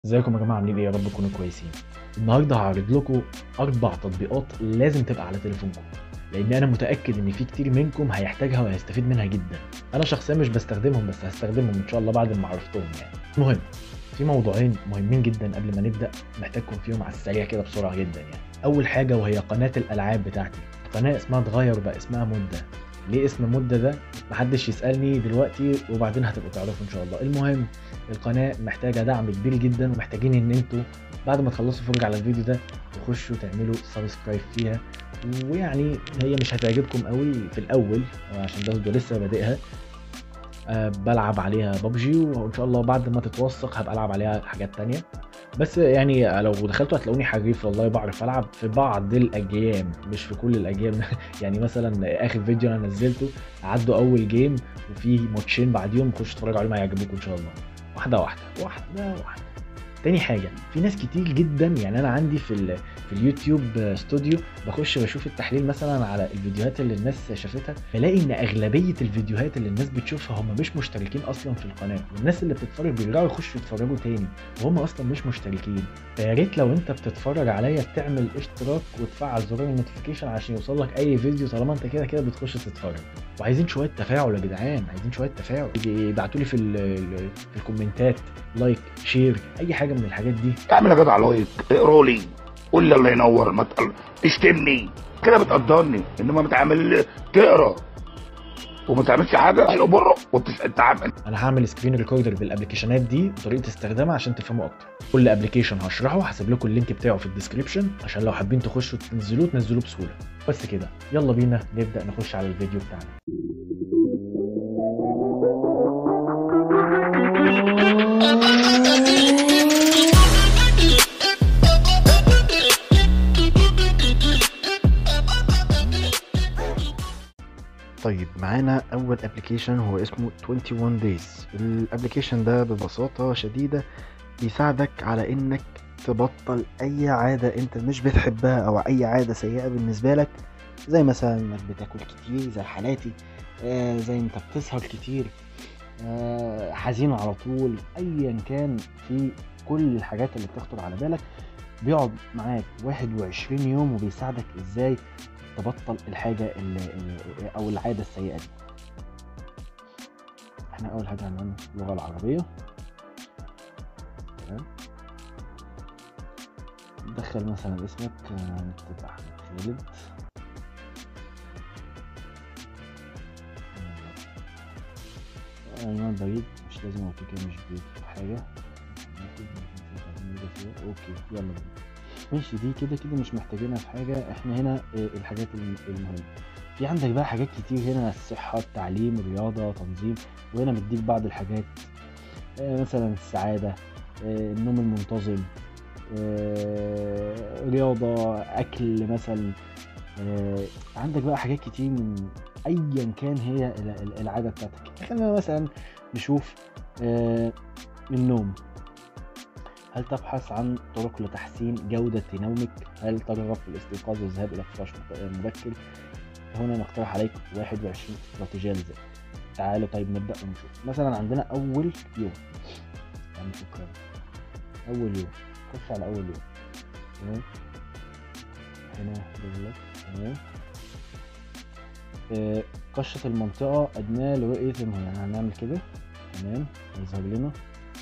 ازيكم يا جماعه عاملين ايه يا رب تكونوا كويسين النهارده هعرض لكم اربع تطبيقات لازم تبقى على تليفونكم لان انا متاكد ان في كتير منكم هيحتاجها وهيستفيد منها جدا انا شخصيا مش بستخدمهم بس هستخدمهم ان شاء الله بعد ما عرفتهم يعني المهم في موضوعين مهمين جدا قبل ما نبدا محتاجكم فيهم على السريع كده بسرعه جدا يعني اول حاجه وهي قناه الالعاب بتاعتي قناه اسمها اتغير بقى اسمها مده ليه اسم مده ده محدش يسالني دلوقتي وبعدين هتبقوا تعرفوا ان شاء الله المهم القناه محتاجه دعم كبير جدا ومحتاجين ان انتوا بعد ما تخلصوا فرجة على الفيديو ده تخشوا تعملوا سبسكرايب فيها ويعني هي مش هتعجبكم قوي في الاول عشان برضه لسه بادئها أه بلعب عليها ببجي وان شاء الله بعد ما تتوثق هبقى العب عليها حاجات تانية بس يعني لو دخلتوا هتلاقوني حريف والله بعرف العب في بعض الاجيام مش في كل الاجيام يعني مثلا اخر فيديو انا نزلته عدوا اول جيم وفي ماتشين بعديهم خشوا اتفرجوا عليهم هيعجبوكم ان شاء الله واحده واحده واحده واحده تاني حاجه في ناس كتير جدا يعني انا عندي في ال في اليوتيوب استوديو بخش بشوف التحليل مثلا على الفيديوهات اللي الناس شافتها بلاقي ان اغلبيه الفيديوهات اللي الناس بتشوفها هم مش مشتركين اصلا في القناه والناس اللي بتتفرج بيرجعوا يخشوا يتفرجوا تاني وهم اصلا مش مشتركين فيا ريت لو انت بتتفرج عليا تعمل اشتراك وتفعل زرار النوتيفيكيشن عشان يوصل لك اي فيديو طالما انت كده كده بتخش تتفرج وعايزين شويه تفاعل يا جدعان عايزين شويه تفاعل ابعتوا لي في في الكومنتات لايك شير اي حاجه من الحاجات دي اعمل يا جدع لايك اقرا لي قول لي الله ينور ما تقل... تشتمني كده بتقدرني انما بتعمل تقرا وما تعملش حاجه حلو بره وتتعامل انا هعمل سكرين ريكوردر بالابلكيشنات دي وطريقه استخدامها عشان تفهموا اكتر كل ابلكيشن هشرحه هسيب لكم اللينك بتاعه في الديسكربشن عشان لو حابين تخشوا تنزلوه تنزلوه بسهوله بس كده يلا بينا نبدا نخش على الفيديو بتاعنا طيب معانا اول ابلكيشن هو اسمه 21 days الابلكيشن ده ببساطة شديدة بيساعدك على انك تبطل اي عادة انت مش بتحبها او اي عادة سيئة بالنسبة لك زي مثلا انك بتاكل كتير زي حالاتي آه زي انت بتسهر كتير آه حزين على طول ايا كان في كل الحاجات اللي بتخطر على بالك بيقعد معاك 21 يوم وبيساعدك ازاي تبطل الحاجة اللي أو العادة السيئة دي احنا أول حاجة هنعمل اللغة العربية تمام دخل مثلا اسمك نكتب أحمد خالد عنوان بريد مش لازم هو كده مش بيكتب حاجة اوكي يلا بينا ماشي دي كده كده مش محتاجينها في حاجة احنا هنا الحاجات المهمة في عندك بقى حاجات كتير هنا الصحة التعليم الرياضة تنظيم وهنا مديك بعض الحاجات مثلا السعادة النوم المنتظم رياضة أكل مثلا عندك بقى حاجات كتير من أيا كان هي العادة بتاعتك خلينا مثلا نشوف النوم هل تبحث عن طرق لتحسين جودة نومك؟ هل ترغب في الاستيقاظ والذهاب إلى فراش مبكر؟ هنا نقترح عليك 21 استراتيجية لذلك. تعالوا طيب نبدأ ونشوف. مثلا عندنا أول يوم. يعني فكرة أول يوم. خش على أول يوم. تمام؟ هنا رجلك تمام؟ آه قشة المنطقة أدنى لرؤية المهم يعني هنعمل كده تمام؟ هيظهر لنا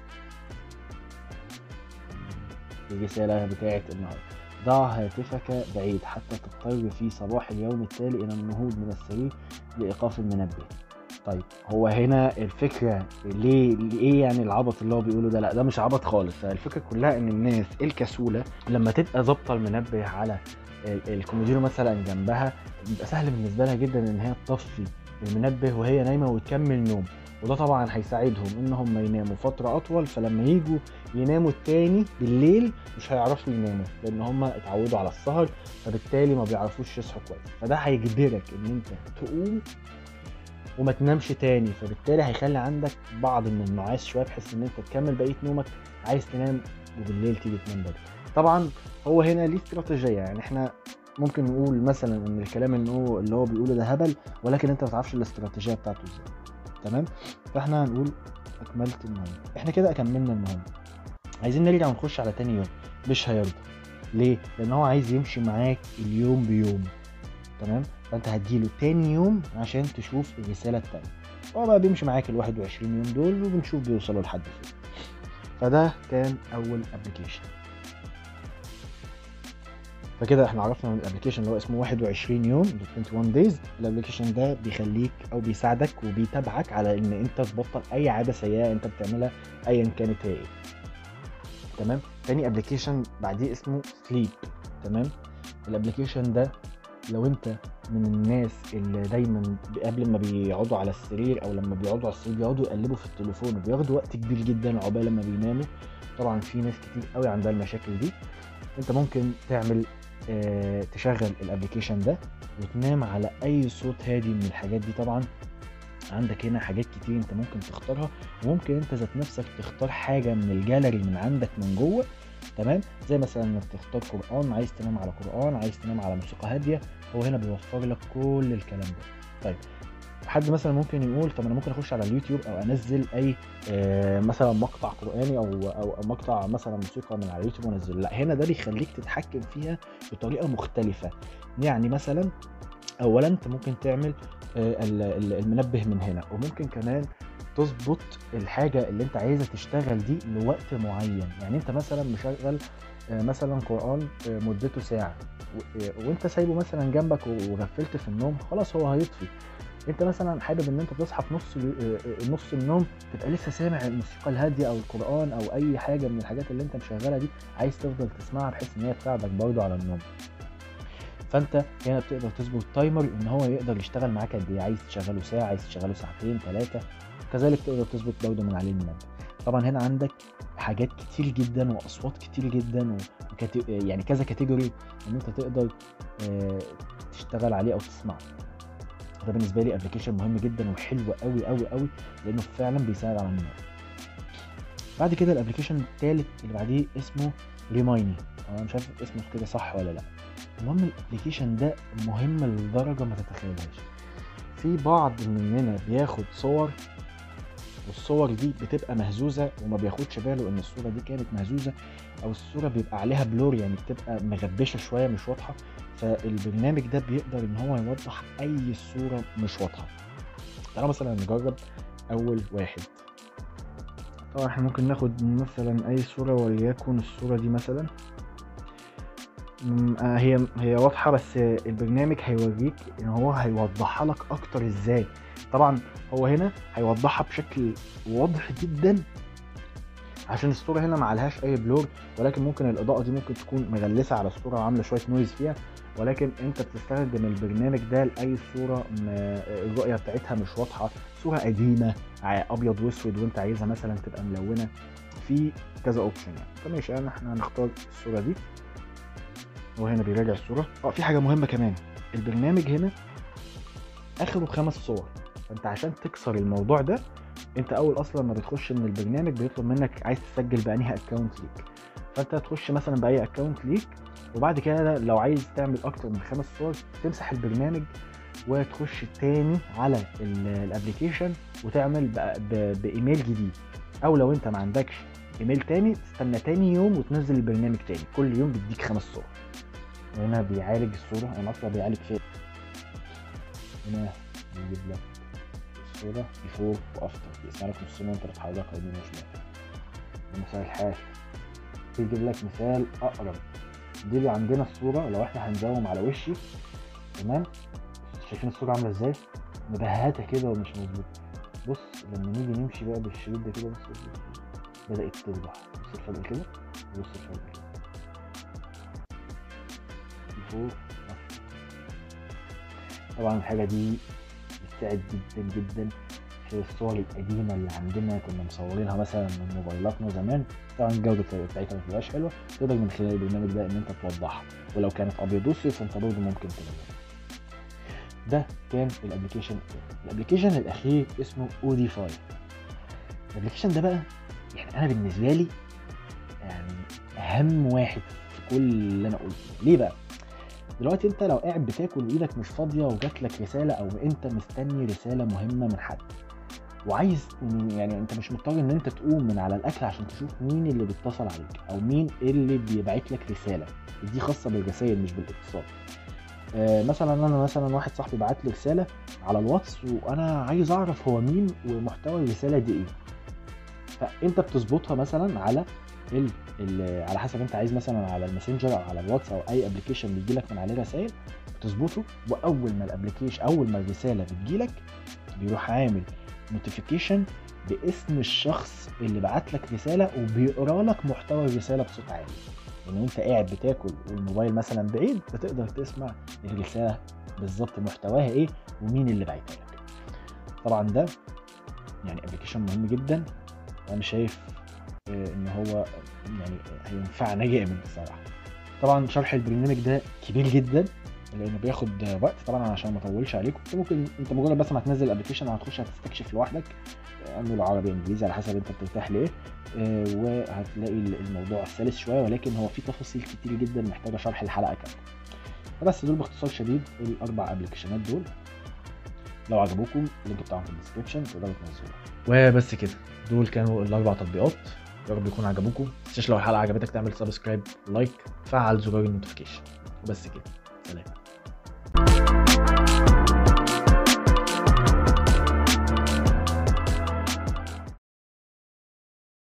الرسالة بتاعت النهاردة ضع هاتفك بعيد حتى تضطر في صباح اليوم التالي إلى النهوض من السرير لإيقاف المنبه طيب هو هنا الفكرة ليه ليه يعني العبط اللي هو بيقوله ده لا ده مش عبط خالص الفكرة كلها إن الناس الكسولة لما تبقى ظابطة المنبه على الكومودينو مثلا جنبها بيبقى سهل بالنسبة لها جدا إن هي تطفي المنبه وهي نايمة وتكمل نوم وده طبعا هيساعدهم ان هم يناموا فتره اطول فلما يجوا يناموا التاني بالليل مش هيعرفوا يناموا لان هم اتعودوا على السهر فبالتالي ما بيعرفوش يصحوا كويس فده هيجبرك ان انت تقوم وما تنامش تاني فبالتالي هيخلي عندك بعض من النعاس شويه بحيث ان انت تكمل بقيه نومك عايز تنام وبالليل تيجي تنام بدري طبعا هو هنا ليه استراتيجيه يعني احنا ممكن نقول مثلا ان الكلام ان هو اللي هو بيقوله ده هبل ولكن انت ما تعرفش الاستراتيجيه بتاعته ازاي تمام فاحنا هنقول اكملت المهم احنا كده اكملنا المهم عايزين نرجع ونخش على تاني يوم مش هيرضى ليه لان هو عايز يمشي معاك اليوم بيوم تمام فانت هتجيله تاني يوم عشان تشوف الرساله التانيه هو بقى بيمشي معاك ال 21 يوم دول وبنشوف بيوصلوا لحد فين فده كان اول ابلكيشن فكده احنا عرفنا من الابلكيشن اللي هو اسمه 21 يوم 21 دايز الابلكيشن ده بيخليك او بيساعدك وبيتابعك على ان انت تبطل اي عاده سيئه انت بتعملها ايا كانت هي ايه تمام تاني ابلكيشن بعديه اسمه سليب تمام الابلكيشن ده لو انت من الناس اللي دايما قبل ما بيقعدوا على السرير او لما بيقعدوا على السرير بيقعدوا يقلبوا في التليفون وبياخدوا وقت كبير جدا عقبال لما بيناموا طبعا في ناس كتير قوي عندها المشاكل دي انت ممكن تعمل اه تشغل الابلكيشن ده وتنام على اي صوت هادي من الحاجات دي طبعا عندك هنا حاجات كتير انت ممكن تختارها وممكن انت ذات نفسك تختار حاجه من الجاليري من عندك من جوه تمام زي مثلا انك تختار قران عايز تنام على قران عايز تنام على موسيقى هاديه هو هنا بيوفر لك كل الكلام ده طيب حد مثلا ممكن يقول طب انا ممكن اخش على اليوتيوب او انزل اي آه مثلا مقطع قراني او او, أو مقطع مثلا موسيقى من على اليوتيوب وانزله لا هنا ده بيخليك تتحكم فيها بطريقه مختلفه يعني مثلا اولا انت ممكن تعمل آه المنبه من هنا وممكن كمان تظبط الحاجة اللي انت عايزة تشتغل دي لوقت معين يعني انت مثلا مشغل مثلا قرآن مدته ساعة وانت سايبه مثلا جنبك وغفلت في النوم خلاص هو هيطفي انت مثلا حابب ان انت تصحى في نص نص النوم تبقى لسه سامع الموسيقى الهاديه او القران او اي حاجه من الحاجات اللي انت مشغلها دي عايز تفضل تسمعها بحيث ان هي تساعدك برضه على النوم فانت هنا بتقدر تظبط تايمر ان هو يقدر يشتغل معاك قد ايه عايز تشغله ساعه عايز تشغله ساعتين ثلاثه كذلك تقدر تظبط برضه من عليه المنبه طبعا هنا عندك حاجات كتير جدا واصوات كتير جدا وكاتي... يعني كذا كاتيجوري ان انت تقدر تشتغل عليه او تسمعه ده بالنسبه لي ابلكيشن مهم جدا وحلو قوي قوي قوي لانه فعلا بيساعد على النوم بعد كده الابلكيشن الثالث اللي بعديه اسمه ريمايني انا مش عارف اسمه كده صح ولا لا المهم الابلكيشن ده مهم لدرجه ما تتخيلهاش في بعض مننا بياخد صور والصور دي بتبقى مهزوزه وما بياخدش باله ان الصوره دي كانت مهزوزه او الصوره بيبقى عليها بلور يعني بتبقى مغبشه شويه مش واضحه فالبرنامج ده بيقدر ان هو يوضح اي صوره مش واضحه تعالى مثلا نجرب اول واحد طبعا احنا ممكن ناخد مثلا اي صوره وليكن الصوره دي مثلا هي هي واضحه بس البرنامج هيوريك ان هو هيوضحها لك اكتر ازاي طبعا هو هنا هيوضحها بشكل واضح جدا عشان الصوره هنا ما عليهاش اي بلور ولكن ممكن الاضاءه دي ممكن تكون مغلسه على الصوره وعامله شويه نويز فيها ولكن انت بتستخدم البرنامج ده لاي صوره الرؤيه بتاعتها مش واضحه صوره قديمه ابيض واسود وانت عايزها مثلا تبقى ملونه في كذا اوبشن يعني فماشي يعني احنا هنختار الصوره دي هو هنا بيراجع الصوره اه في حاجه مهمه كمان البرنامج هنا اخره خمس صور فانت عشان تكسر الموضوع ده انت اول اصلا ما بتخش من البرنامج بيطلب منك عايز تسجل بانهي اكونت ليك فانت هتخش مثلا باي اكونت ليك وبعد كده لو عايز تعمل اكتر من خمس صور تمسح البرنامج وتخش تاني على الابلكيشن وتعمل بايميل جديد او لو انت ما عندكش ايميل تاني تستنى تاني يوم وتنزل البرنامج تاني كل يوم بيديك خمس صور هنا بيعالج الصورة هنا أصلا بيعالج فين هنا بيجيب لك الصورة بيفور وأفتر بيسمع لك نصين وأنت بتحركها يمين وشمال مثال الحال بيجيب لك مثال أقرب دي اللي عندنا الصورة لو احنا هنزوم على وشي تمام شايفين الصورة عاملة ازاي؟ مبهتة كده ومش مظبوطة بص لما نيجي نمشي بقى بالشريط ده كده بص بدأت توضح بص الفرق كده بص الفرق كده فوق طبعا الحاجة دي بتساعد جدا جدا في الصور القديمة اللي عندنا كنا مصورينها مثلا من موبايلاتنا زمان طبعا الجودة بتاعتها ما بتبقاش حلوة تقدر من خلال البرنامج ده ان انت توضحها ولو كانت ابيض واسود فانت برضه ممكن تغيرها ده كان الابلكيشن الابلكيشن الاخير اسمه اوديفاي الابلكيشن ده بقى يعني انا بالنسبه لي يعني اهم واحد في كل اللي انا قلته ليه بقى دلوقتي انت لو قاعد بتاكل وايدك مش فاضيه وجات لك رساله او انت مستني رساله مهمه من حد وعايز إن- يعني انت مش مضطر ان انت تقوم من على الاكل عشان تشوف مين اللي بيتصل عليك او مين اللي بيبعت لك رساله دي خاصه بالرسائل مش بالاتصال آه، مثلا انا مثلا واحد صاحبي بعت لي رساله على الواتس وانا عايز اعرف هو مين ومحتوى الرساله دي ايه فانت بتظبطها مثلا على ال ال على حسب انت عايز مثلا على الماسنجر او على الواتس او اي ابلكيشن بيجي لك من عليه رسائل بتظبطه واول ما الابلكيشن اول ما الرساله بتجي لك بيروح عامل نوتيفيكيشن باسم الشخص اللي بعت لك رساله وبيقرا لك محتوى الرساله بصوت عالي ان انت قاعد بتاكل والموبايل مثلا بعيد بتقدر تسمع الرساله بالظبط محتواها ايه ومين اللي بعتها لك طبعا ده يعني ابلكيشن مهم جدا وانا شايف آه، ان هو يعني هينفعنا جامد بصراحه طبعا شرح البرنامج ده كبير جدا لانه بياخد وقت طبعا عشان ما اطولش عليكم انت ممكن انت مجرد بس ما تنزل الابلكيشن هتخش هتستكشف لوحدك انه عربي انجليزي على حسب انت بترتاح لايه آه، وهتلاقي الموضوع سلس شويه ولكن هو في تفاصيل كتير جدا محتاجه شرح الحلقه كامله فبس دول باختصار شديد الاربع ابلكيشنات دول لو عجبوكم اللينك بتاعهم في الديسكربشن تقدروا تنزلوه وبس كده دول كانوا الاربع تطبيقات يا رب يكون عجبوكم ما تنساش لو الحلقه عجبتك تعمل سبسكرايب لايك فعل زرار النوتيفيكيشن وبس كده سلام